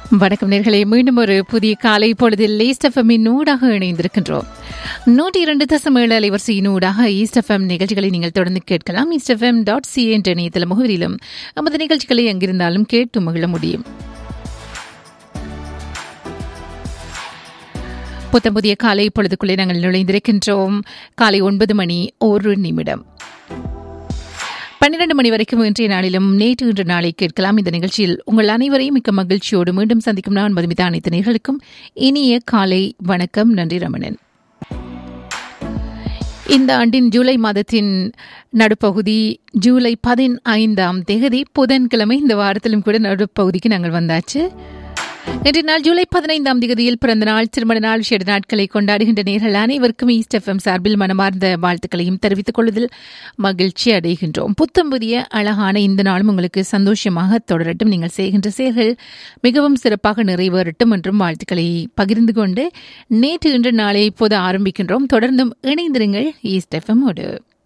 வணக்கம் நேர்களே மீண்டும் ஒரு புதிய காலை பொழுதில் ஈஸ்ட் எஃப்எம்மின் ஊடாக இணைந்திருக்கின்றோம் நூற்றி இரண்டு தசம் ஏழு அலைவரிசையின் ஊடாக ஈஸ்ட் எஃப்எம் நிகழ்ச்சிகளை நீங்கள் தொடர்ந்து கேட்கலாம் ஈஸ்ட் எஃப்எம் டாட் சி என்ற இணையதள முகவரியிலும் நமது நிகழ்ச்சிகளை எங்கிருந்தாலும் கேட்டு மகிழ முடியும் புத்தம் புதிய காலை பொழுதுக்குள்ளே நாங்கள் நுழைந்திருக்கின்றோம் காலை ஒன்பது மணி ஒரு நிமிடம் பன்னிரண்டு மணி வரைக்கும் இன்றைய நாளிலும் நேற்று இன்று நாளை கேட்கலாம் இந்த நிகழ்ச்சியில் உங்கள் அனைவரையும் மிக்க மகிழ்ச்சியோடு மீண்டும் சந்திக்கும் நான் மதுமிதா அனைத்து நேர்களுக்கும் இனிய காலை வணக்கம் நன்றி ரமணன் இந்த ஆண்டின் ஜூலை மாதத்தின் நடுப்பகுதி ஜூலை பதினைந்தாம் தேதி புதன்கிழமை இந்த வாரத்திலும் கூட நடுப்பகுதிக்கு நாங்கள் வந்தாச்சு இன்றைய நாள் ஜூலை பதினைந்தாம் தேதியில் பிறந்த நாள் திருமண நாள் விசேட நாட்களை கொண்டாடுகின்ற நேர்கள் அனைவருக்கும் ஈஸ்ட் எஃப்எம் சார்பில் மனமார்ந்த வாழ்த்துக்களையும் தெரிவித்துக் கொள்வதில் மகிழ்ச்சி அடைகின்றோம் புத்தம் புதிய அழகான இந்த நாளும் உங்களுக்கு சந்தோஷமாக தொடரட்டும் நீங்கள் செய்கின்ற செயல்கள் மிகவும் சிறப்பாக நிறைவேறட்டும் என்றும் வாழ்த்துக்களை பகிர்ந்து கொண்டு நேற்று இன்று நாளை இப்போது ஆரம்பிக்கின்றோம் தொடர்ந்தும் இணைந்திருங்கள் ஈஸ்ட் எஃப்எம்மோடு